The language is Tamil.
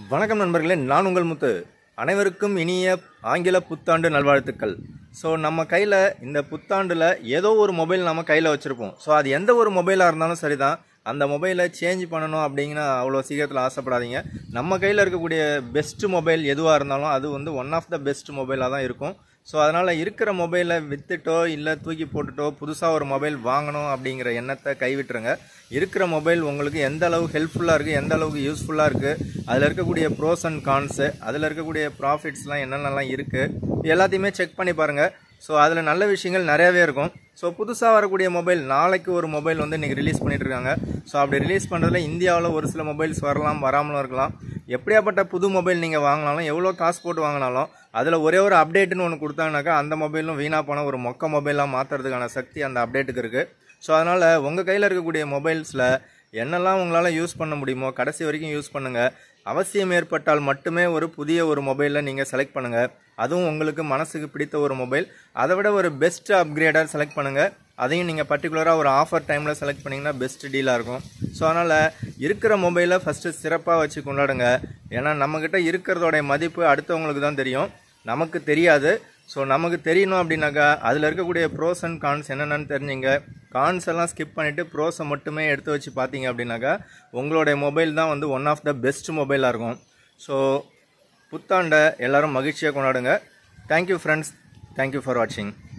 வணக்கம் நண்பர்களே நான் உங்கள் முத்து அனைவருக்கும் இனிய ஆங்கில புத்தாண்டு நல்வாழ்த்துக்கள் ஸோ நம்ம கையில் இந்த புத்தாண்டில் ஏதோ ஒரு மொபைல் நம்ம கையில் வச்சுருப்போம் ஸோ அது எந்த ஒரு மொபைலாக இருந்தாலும் சரிதான் அந்த மொபைலை சேஞ்ச் பண்ணணும் அப்படிங்கிற அவ்வளோ சீக்கிரத்தில் ஆசைப்படாதீங்க நம்ம கையில் இருக்கக்கூடிய பெஸ்ட் மொபைல் எதுவாக இருந்தாலும் அது வந்து ஒன் ஆஃப் த பெஸ்ட் மொபைலாக தான் இருக்கும் ஸோ அதனால் இருக்கிற மொபைலை விற்றுட்டோ இல்லை தூக்கி போட்டுட்டோ புதுசாக ஒரு மொபைல் வாங்கணும் அப்படிங்கிற எண்ணத்தை கைவிட்டுருங்க இருக்கிற மொபைல் உங்களுக்கு எந்த அளவு ஹெல்ப்ஃபுல்லாக இருக்குது எந்த அளவுக்கு யூஸ்ஃபுல்லாக இருக்குது அதில் இருக்கக்கூடிய ப்ரோஸ் அண்ட் கான்ஸு அதில் இருக்கக்கூடிய ப்ராஃபிட்ஸ்லாம் என்னென்னலாம் இருக்குது எல்லாத்தையுமே செக் பண்ணி பாருங்கள் ஸோ அதில் நல்ல விஷயங்கள் நிறையவே இருக்கும் ஸோ புதுசாக வரக்கூடிய மொபைல் நாளைக்கு ஒரு மொபைல் வந்து இன்றைக்கி ரிலீஸ் பண்ணிட்டு இருக்காங்க ஸோ அப்படி ரிலீஸ் பண்ணுறதுல இந்தியாவில் ஒரு சில மொபைல்ஸ் வரலாம் வராமலும் இருக்கலாம் எப்படியாப்பட்ட புது மொபைல் நீங்கள் வாங்கினாலும் எவ்வளோ காசு போட்டு வாங்கினாலும் அதில் ஒரே ஒரு அப்டேட்டுன்னு ஒன்று கொடுத்தாங்கனாக்கா அந்த மொபைலும் வீணாக போன ஒரு மொக்க மொபைலாக மாற்றுறதுக்கான சக்தி அந்த அப்டேட்டுக்கு இருக்குது ஸோ அதனால் உங்கள் கையில் இருக்கக்கூடிய மொபைல்ஸில் என்னெல்லாம் உங்களால் யூஸ் பண்ண முடியுமோ கடைசி வரைக்கும் யூஸ் பண்ணுங்கள் அவசியம் ஏற்பட்டால் மட்டுமே ஒரு புதிய ஒரு மொபைலில் நீங்கள் செலக்ட் பண்ணுங்கள் அதுவும் உங்களுக்கு மனசுக்கு பிடித்த ஒரு மொபைல் அதை விட ஒரு பெஸ்ட் அப்கிரேடர் செலக்ட் பண்ணுங்கள் அதையும் நீங்கள் பர்டிகுலராக ஒரு ஆஃபர் டைமில் செலக்ட் பண்ணிங்கன்னா பெஸ்ட் டீலாக இருக்கும் ஸோ அதனால் இருக்கிற மொபைலை ஃபஸ்ட்டு சிறப்பாக வச்சு கொண்டாடுங்க ஏன்னா நம்மக்கிட்ட இருக்கிறதோடைய மதிப்பு அடுத்தவங்களுக்கு தான் தெரியும் நமக்கு தெரியாது ஸோ நமக்கு தெரியணும் அப்படின்னாக்கா அதில் இருக்கக்கூடிய ப்ரோஸ் அண்ட் கான்ஸ் என்னென்னு தெரிஞ்சுங்க கான்ஸ் எல்லாம் ஸ்கிப் பண்ணிவிட்டு ப்ரோஸை மட்டுமே எடுத்து வச்சு பார்த்தீங்க அப்படின்னாக்கா உங்களுடைய மொபைல் தான் வந்து ஒன் ஆஃப் த பெஸ்ட் மொபைலாக இருக்கும் ஸோ புத்தாண்டை எல்லோரும் மகிழ்ச்சியாக கொண்டாடுங்க தேங்க்யூ ஃப்ரெண்ட்ஸ் தேங்க்யூ ஃபார் வாட்சிங்